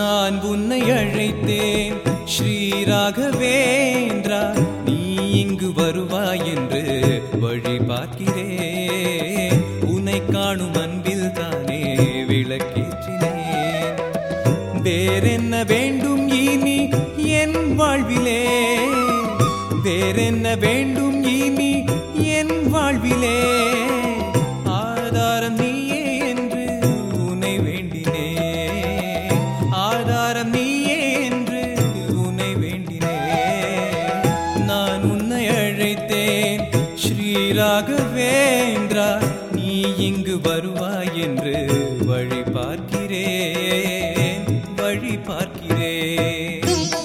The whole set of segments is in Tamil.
நான் உன்னை அழைத்தேன் ஸ்ரீராகவேந்திரா நீ இங்கு வருவாய் என்று வழி பார்க்கிறேன் உன்னை காணும் அன்பில் தானே விளக்கேற்றினேன் வேறென்ன வேண்டும் இனி என் வாழ்விலே வேறென்ன வேண்டும் இனி என் வாழ்விலே ஆதாரம் நீயே என்று உன்னை வேண்டினேன் ஆதாரம் நீயே என்று உன்னை வேண்டினேன் நான் உன்னை அழைத்தேன் ஸ்ரீராகவேந்திரா நீ இங்கு வருவாய் என்று வழி பார்க்கிறேன் வழி பார்க்கிறேன்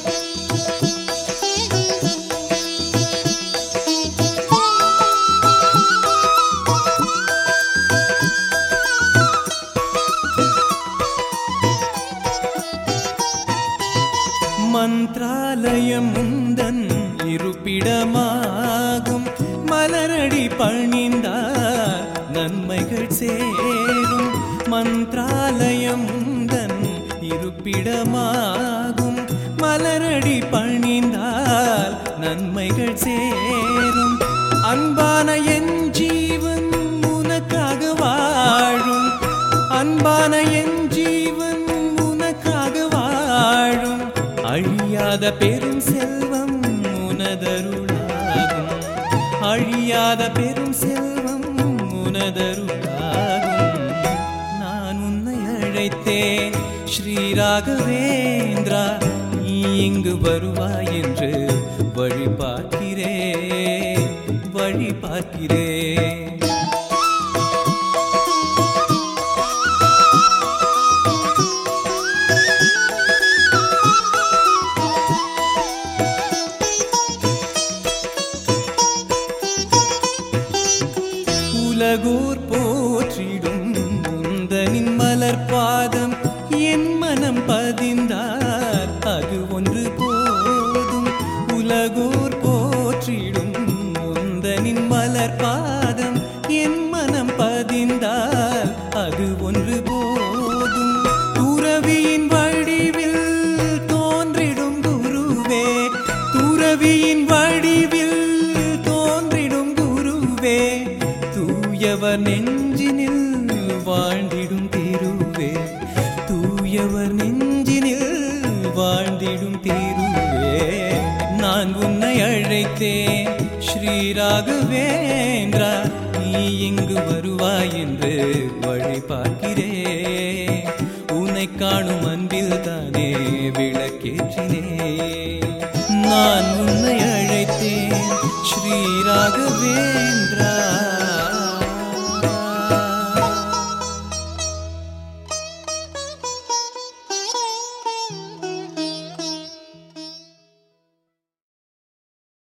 மந்த்ராலயம் முந்தன் இருப்பிடமாகும் மலரடி பணிந்தார் நன்மைகள் சேரும் மந்த்ராலயம் முந்தன் இருப்பிடமாகும் மலரடி பணிந்தால் நன்மைகள் சேரும் அன்பான என் ஜீவன் உனக்காக வாழும் அன்பான என் ஜீவன் உனக்காக வாழும் அழியாத பெரும் செல்வம் உனதருளாகும் அழியாத பெரும் செல்வம் உனதருளாகும் நான் உன்னை அழைத்தேன் ஸ்ரீராகவேந்திரா நீ இங்கு வருவாய் என்று வழி பார்க்கிறேன் வழி பார்க்கிறேன் உலகோர் போற்றிடும் முந்தனின் மலர் பாதம் என் மனம் பதிந்தார் அது ஒன்று போதும் உலகோர் போற்றிடும் முந்தனின் மலர் பாதம் என் மனம் பதிந்தால் அது ஒன்று போதும் துறவியின் வடிவில் தோன்றிடும் குருவே துறவியின் வடிவில் தோன்றிடும் குருவே தூயவர் நெஞ்சினில் வாழ்ந்திடும் திருவே தூயவர் நெஞ்சினில் வாழ்ந்திடும் திருவே நான் உன்னை அழைத்தேன் ஸ்ரீராகவேந்திரா நீ இங்கு வருவாய் என்று வழி பார்க்கிறேன் உன்னை காணும் அன்பில் தானே விளக்கேற்றினேன் நான் உன்னை அழைத்தேன் ஸ்ரீராகவேந்திரா